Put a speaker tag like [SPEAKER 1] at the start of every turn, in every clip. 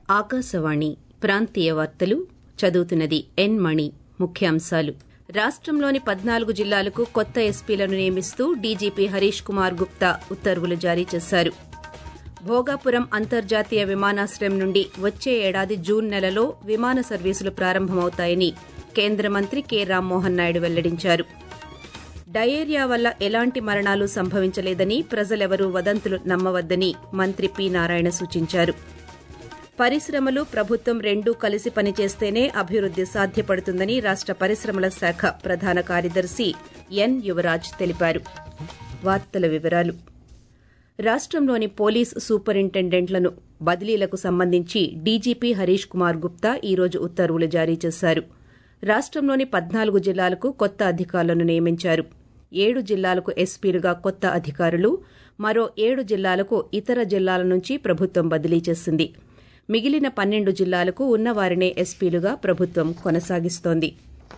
[SPEAKER 1] ఆకాశవాణి ప్రాంతీయ వార్తలు చదువుతున్నది ఎన్ మణి ముఖ్యాంశాలు రాష్టంలోని పద్నాలుగు జిల్లాలకు కొత్త ఎస్పీలను నియమిస్తూ డీజీపీ హరీష్ కుమార్ గుప్తా ఉత్తర్వులు జారీ చేశారు భోగాపురం అంతర్జాతీయ విమానాశ్రయం నుండి వచ్చే ఏడాది జూన్ నెలలో విమాన సర్వీసులు ప్రారంభమవుతాయని కేంద్ర మంత్రి కె రామ్మోహన్ నాయుడు వెల్లడించారు డయేరియా వల్ల ఎలాంటి మరణాలు సంభవించలేదని ప్రజలెవరూ వదంతులు నమ్మవద్దని మంత్రి పి నారాయణ సూచించారు పరిశ్రమలు ప్రభుత్వం రెండూ కలిసి పనిచేస్తేనే అభివృద్ది సాధ్యపడుతుందని రాష్ట పరిశ్రమల శాఖ ప్రధాన కార్యదర్శి ఎన్ యువరాజ్ తెలిపారు వార్తల వివరాలు రాష్టంలోని పోలీస్ సూపరింటెండెంట్లను బదిలీలకు సంబంధించి డీజీపీ హరీష్ కుమార్ గుప్తా ఈ రోజు ఉత్తర్వులు జారీ చేశారు రాష్టంలోని పద్నాలుగు జిల్లాలకు కొత్త అధికారులను నియమించారు ఏడు జిల్లాలకు ఎస్పీలుగా కొత్త అధికారులు మరో ఏడు జిల్లాలకు ఇతర జిల్లాల నుంచి ప్రభుత్వం బదిలీ చేసింది మిగిలిన పన్నెండు జిల్లాలకు ఉన్నవారినే ఎస్పీలుగా ప్రభుత్వం కొనసాగిస్తోంది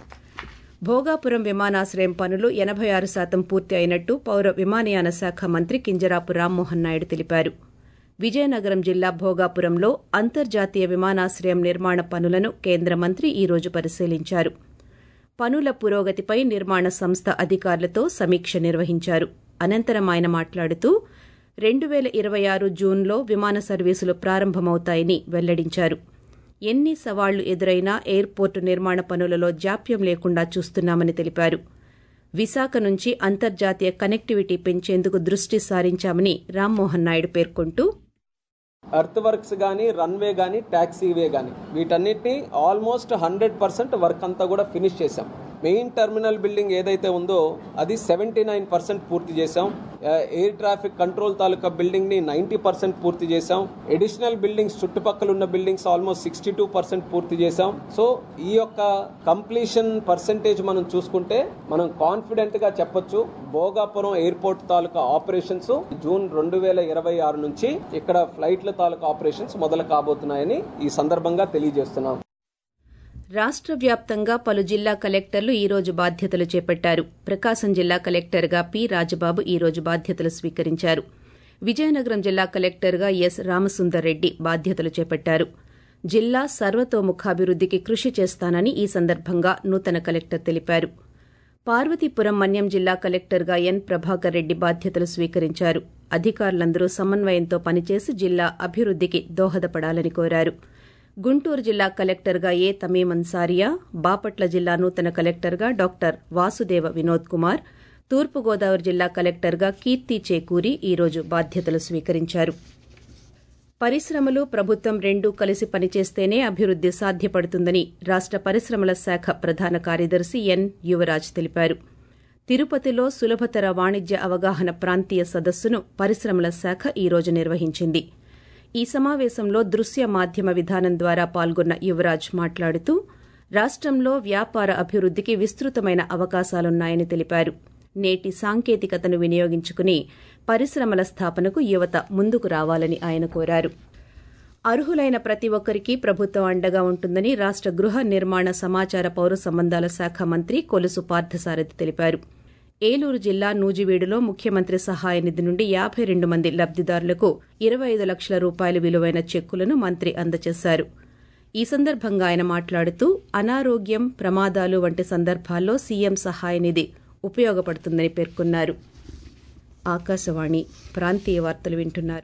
[SPEAKER 1] భోగాపురం విమానాశ్రయం పనులు ఎనబై ఆరు శాతం పూర్తి అయినట్టు పౌర విమానయాన శాఖ మంత్రి కింజరాపు రామ్మోహన్ నాయుడు తెలిపారు విజయనగరం జిల్లా భోగాపురంలో అంతర్జాతీయ విమానాశ్రయం నిర్మాణ పనులను కేంద్ర మంత్రి ఈ రోజు పరిశీలించారు పనుల పురోగతిపై నిర్మాణ సంస్థ అధికారులతో సమీక్ష నిర్వహించారు అనంతరం ఆయన మాట్లాడుతూ రెండు పేల ఇరవై ఆరు జూన్లో విమాన సర్వీసులు ప్రారంభమవుతాయని వెల్లడించారు ఎన్ని సవాళ్లు ఎదురైనా ఎయిర్పోర్టు నిర్మాణ పనులలో జాప్యం లేకుండా చూస్తున్నామని తెలిపారు విశాఖ నుంచి అంతర్జాతీయ కనెక్టివిటీ పెంచేందుకు దృష్టి సారించామని రామ్మోహన్ నాయుడు పేర్కొంటూ
[SPEAKER 2] ఎర్త్ వర్క్స్ కానీ రన్వే కానీ ట్యాక్సీవే కానీ వీటన్నిటిని ఆల్మోస్ట్ హండ్రెడ్ పర్సెంట్ వర్క్ అంతా కూడా ఫినిష్ చేశాం మెయిన్ టెర్మినల్ బిల్డింగ్ ఏదైతే ఉందో అది సెవెంటీ నైన్ పర్సెంట్ పూర్తి చేశాం ఎయిర్ ట్రాఫిక్ కంట్రోల్ తాలూకా బిల్డింగ్ ని నైన్టీ పర్సెంట్ పూర్తి చేశాం అడిషనల్ బిల్డింగ్స్ చుట్టుపక్కల ఉన్న buildings almost sixty two percent పూర్తి చేశాం సో ఈ యొక్క కంప్లీషన్ పర్సెంటేజ్ మనం చూసుకుంటే మనం కాన్ఫిడెంట్ గా చెప్పొచ్చు భోగాపురం ఎయిర్పోర్ట్ తాలూకా ఆపరేషన్స్ జూన్ రెండు వేల ఇరవై ఆరు నుంచి ఇక్కడ ఫ్లైట్ల తాలూకా ఆపరేషన్స్ మొదలు కాబోతున్నాయని ఈ సందర్భంగా తెలియజేస్తున్నాం
[SPEAKER 1] రాష్ట్ర వ్యాప్తంగా పలు జిల్లా కలెక్టర్లు ఈ రోజు బాధ్యతలు చేపట్టారు ప్రకాశం జిల్లా కలెక్టర్గా పి రాజబాబు ఈ రోజు బాధ్యతలు స్వీకరించారు విజయనగరం జిల్లా కలెక్టర్గా ఎస్ రామసుందర్ రెడ్డి బాధ్యతలు చేపట్టారు జిల్లా సర్వతోముఖాభివృద్దికి కృషి చేస్తానని ఈ సందర్భంగా నూతన కలెక్టర్ తెలిపారు పార్వతీపురం మన్యం జిల్లా కలెక్టర్గా ఎన్ ప్రభాకర్ రెడ్డి బాధ్యతలు స్వీకరించారు అధికారులందరూ సమన్వయంతో పనిచేసి జిల్లా అభివృద్దికి దోహదపడాలని కోరారు గుంటూరు జిల్లా కలెక్టర్గా ఏ తమీం అన్సారియా బాపట్ల జిల్లా నూతన కలెక్టర్గా డాక్టర్ వాసుదేవ వినోద్ కుమార్ తూర్పుగోదావరి జిల్లా కలెక్టర్గా కీర్తి చేకూరి ఈ రోజు బాధ్యతలు స్వీకరించారు పరిశ్రమలు ప్రభుత్వం రెండూ కలిసి పనిచేస్తేనే అభివృద్ది సాధ్యపడుతుందని రాష్ట పరిశ్రమల శాఖ ప్రధాన కార్యదర్శి ఎన్ యువరాజ్ తెలిపారు తిరుపతిలో సులభతర వాణిజ్య అవగాహన ప్రాంతీయ సదస్సును పరిశ్రమల శాఖ ఈ రోజు నిర్వహించింది ఈ సమావేశంలో దృశ్య మాధ్యమ విధానం ద్వారా పాల్గొన్న యువరాజ్ మాట్లాడుతూ రాష్టంలో వ్యాపార అభివృద్దికి విస్తృతమైన అవకాశాలున్నాయని తెలిపారు నేటి సాంకేతికతను వినియోగించుకుని పరిశ్రమల స్థాపనకు యువత ముందుకు రావాలని ఆయన కోరారు అర్హులైన ప్రతి ఒక్కరికి ప్రభుత్వం అండగా ఉంటుందని రాష్ట గృహ నిర్మాణ సమాచార పౌర సంబంధాల శాఖ మంత్రి కొలుసు పార్థసారథి తెలిపారు ఏలూరు జిల్లా నూజివీడులో ముఖ్యమంత్రి సహాయ నిధి నుండి యాబై రెండు మంది లబ్దిదారులకు ఇరవై ఐదు లక్షల రూపాయల విలువైన చెక్కులను మంత్రి అందజేశారు ఈ సందర్భంగా ఆయన మాట్లాడుతూ అనారోగ్యం ప్రమాదాలు వంటి సందర్భాల్లో సీఎం సహాయ నిధి ఉపయోగపడుతుందని పేర్కొన్నారు ఆకాశవాణి ప్రాంతీయ వార్తలు వింటున్నారు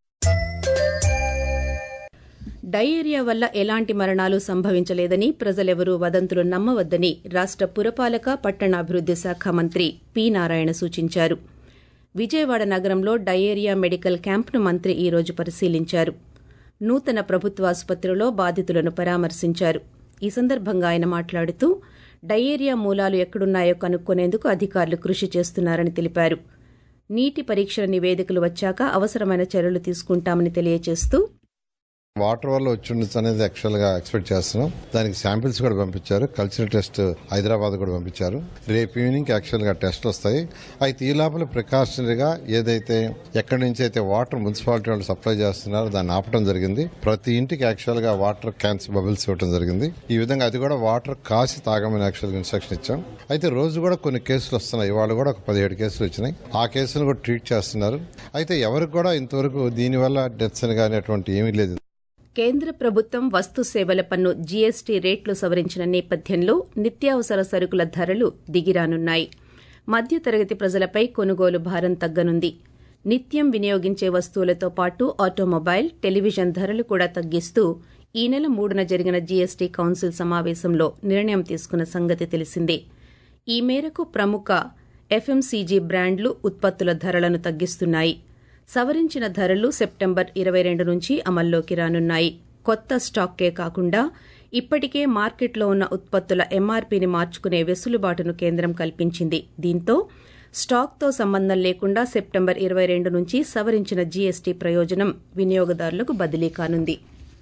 [SPEAKER 1] డయేరియా వల్ల ఎలాంటి మరణాలు సంభవించలేదని ప్రజలెవరూ వదంతులు నమ్మవద్దని రాష్ట పురపాలక పట్టణాభివృద్ది శాఖ మంత్రి పి నారాయణ సూచించారు విజయవాడ నగరంలో డయేరియా మెడికల్ క్యాంప్ను మంత్రి ఈ రోజు పరిశీలించారు నూతన ప్రభుత్వాసుపత్రిలో బాధితులను పరామర్శించారు ఈ సందర్భంగా ఆయన మాట్లాడుతూ డయేరియా మూలాలు ఎక్కడున్నాయో కనుక్కునేందుకు అధికారులు కృషి చేస్తున్నారని తెలిపారు నీటి పరీక్షల నివేదికలు వచ్చాక అవసరమైన చర్యలు తీసుకుంటామని తెలియజేస్తూ
[SPEAKER 3] వాటర్ వల్ల వచ్చి ఉండొచ్చు అనేది యాక్చువల్ గా ఎక్స్పెక్ట్ చేస్తున్నాం దానికి శాంపిల్స్ కూడా పంపించారు కల్చరల్ టెస్ట్ హైదరాబాద్ కూడా పంపించారు రేపు ఈవినింగ్ యాక్చువల్ గా టెస్ట్లు వస్తాయి అయితే ఈ లోపల ప్రికాషనరీగా ఏదైతే ఎక్కడి నుంచి అయితే వాటర్ మున్సిపాలిటీ వాళ్ళు సప్లై చేస్తున్నారో దాన్ని ఆపడం జరిగింది ప్రతి ఇంటికి యాక్చువల్ గా వాటర్ క్యాన్స్ బబుల్స్ ఇవ్వడం జరిగింది ఈ విధంగా అది కూడా వాటర్ కాసి తాగమని యాక్చువల్ గా ఇన్స్ట్రక్షన్ ఇచ్చాం అయితే రోజు కూడా కొన్ని కేసులు వస్తున్నాయి ఇవాళ కూడా ఒక పదిహేడు కేసులు వచ్చినాయి ఆ కేసులు కూడా ట్రీట్ చేస్తున్నారు అయితే ఎవరికి కూడా ఇంతవరకు దీనివల్ల డెత్స్ అని కానీ అటువంటి ఏమీ లేదు
[SPEAKER 1] కేంద్ర ప్రభుత్వం వస్తు సేవల పన్ను జీఎస్టీ రేట్లు సవరించిన నేపథ్యంలో నిత్యావసర సరుకుల ధరలు దిగిరానున్నాయి మధ్యతరగతి ప్రజలపై కొనుగోలు భారం తగ్గనుంది నిత్యం వినియోగించే వస్తువులతో పాటు ఆటోమొబైల్ టెలివిజన్ ధరలు కూడా తగ్గిస్తూ ఈ నెల మూడున జరిగిన జీఎస్టీ కౌన్సిల్ సమావేశంలో నిర్ణయం తీసుకున్న సంగతి తెలిసిందే ఈ మేరకు ప్రముఖ ఎఫ్ఎంసీజీ బ్రాండ్లు ఉత్పత్తుల ధరలను తగ్గిస్తున్నాయి సవరించిన ధరలు సెప్టెంబర్ ఇరవై రెండు నుంచి అమల్లోకి రానున్నాయి కొత్త స్టాక్కే కాకుండా ఇప్పటికే మార్కెట్లో ఉన్న ఉత్పత్తుల ఎంఆర్పీని మార్చుకునే వెసులుబాటును కేంద్రం కల్పించింది దీంతో స్టాక్తో సంబంధం లేకుండా సెప్టెంబర్ ఇరవై రెండు నుంచి సవరించిన జీఎస్టీ ప్రయోజనం వినియోగదారులకు బదిలీ కానుంది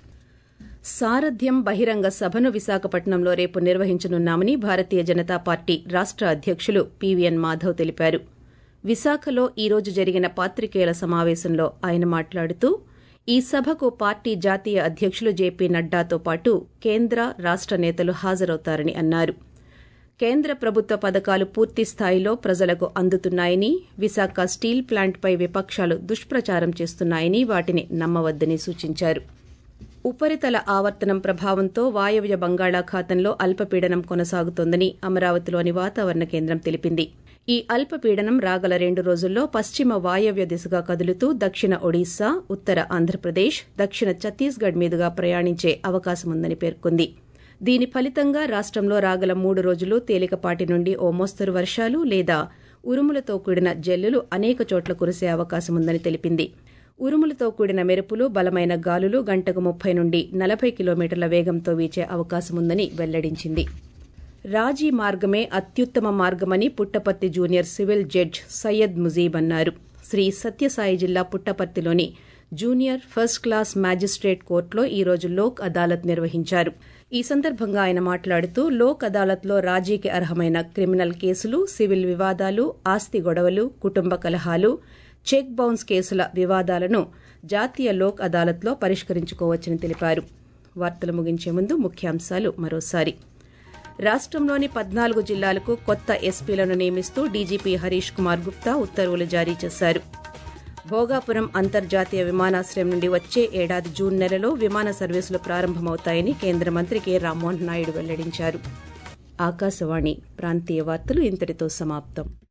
[SPEAKER 1] సారథ్యం బహిరంగ సభను విశాఖపట్నంలో రేపు నిర్వహించనున్నామని భారతీయ జనతా పార్టీ రాష్ట అధ్యకులు పీవీఎన్ మాధవ్ తెలిపారు విశాఖలో ఈ రోజు జరిగిన పాత్రికేయుల సమావేశంలో ఆయన మాట్లాడుతూ ఈ సభకు పార్టీ జాతీయ అధ్యకులు జేపీ నడ్డాతో పాటు కేంద్ర రాష్ట నేతలు హాజరవుతారని అన్నారు కేంద్ర ప్రభుత్వ పథకాలు పూర్తి స్థాయిలో ప్రజలకు అందుతున్నాయని విశాఖ స్టీల్ ప్లాంట్పై విపక్షాలు దుష్ప్రచారం చేస్తున్నాయని వాటిని నమ్మవద్దని సూచించారు ఉపరితల ఆవర్తనం ప్రభావంతో వాయవ్య బంగాళాఖాతంలో అల్పపీడనం కొనసాగుతోందని అమరావతిలోని వాతావరణ కేంద్రం తెలిపింది ఈ అల్పపీడనం రాగల రెండు రోజుల్లో పశ్చిమ వాయవ్య దిశగా కదులుతూ దక్షిణ ఒడిశా ఉత్తర ఆంధ్రప్రదేశ్ దక్షిణ ఛత్తీస్గఢ్ మీదుగా ప్రయాణించే అవకాశముందని పేర్కొంది దీని ఫలితంగా రాష్టంలో రాగల మూడు రోజులు తేలికపాటి నుండి ఓ మోస్తరు వర్షాలు లేదా ఉరుములతో కూడిన జల్లులు అనేక చోట్ల కురిసే అవకాశముందని తెలిపింది ఉరుములతో కూడిన మెరుపులు బలమైన గాలులు గంటకు ముప్పై నుండి నలభై కిలోమీటర్ల వేగంతో వీచే అవకాశముందని వెల్లడించింది రాజీ మార్గమే అత్యుత్తమ మార్గమని Puttaparthi junior civil judge Syed Mujeeb అన్నారు శ్రీ సత్యసాయి జిల్లా పుట్టపర్తిలోని జూనియర్ ఫస్ట్ క్లాస్ మ్యాజిస్ట్రేట్ కోర్టులో ఈ రోజు లోక్ అదాలత్ నిర్వహించారు ఈ సందర్భంగా ఆయన మాట్లాడుతూ లోక్ అదాలత్లో రాజీకి అర్హమైన క్రిమినల్ కేసులు సివిల్ వివాదాలు ఆస్తి గొడవలు కుటుంబ కలహాలు చెక్ బౌన్స్ కేసుల వివాదాలను జాతీయ లోక్ అదాలత్లో పరిష్కరించుకోవచ్చని తెలిపారు వార్తలు ముగించే ముందు ముఖ్యాంశాలు మరోసారి రాష్టంలోని పద్నాలుగు జిల్లాలకు కొత్త ఎస్పీలను నియమిస్తూ డీజీపీ హరీష్ కుమార్ గుప్తా ఉత్తర్వులు జారీ చేశారు భోగాపురం అంతర్జాతీయ విమానాశ్రయం నుండి వచ్చే ఏడాది జూన్ నెలలో విమాన సర్వీసులు ప్రారంభమవుతాయని కేంద్ర మంత్రి కె రామ్మోహన్ నాయుడు వెల్లడించారు ఆకాశవాణి ప్రాంతీయ వార్తలు ఇంతటితో సమాప్తం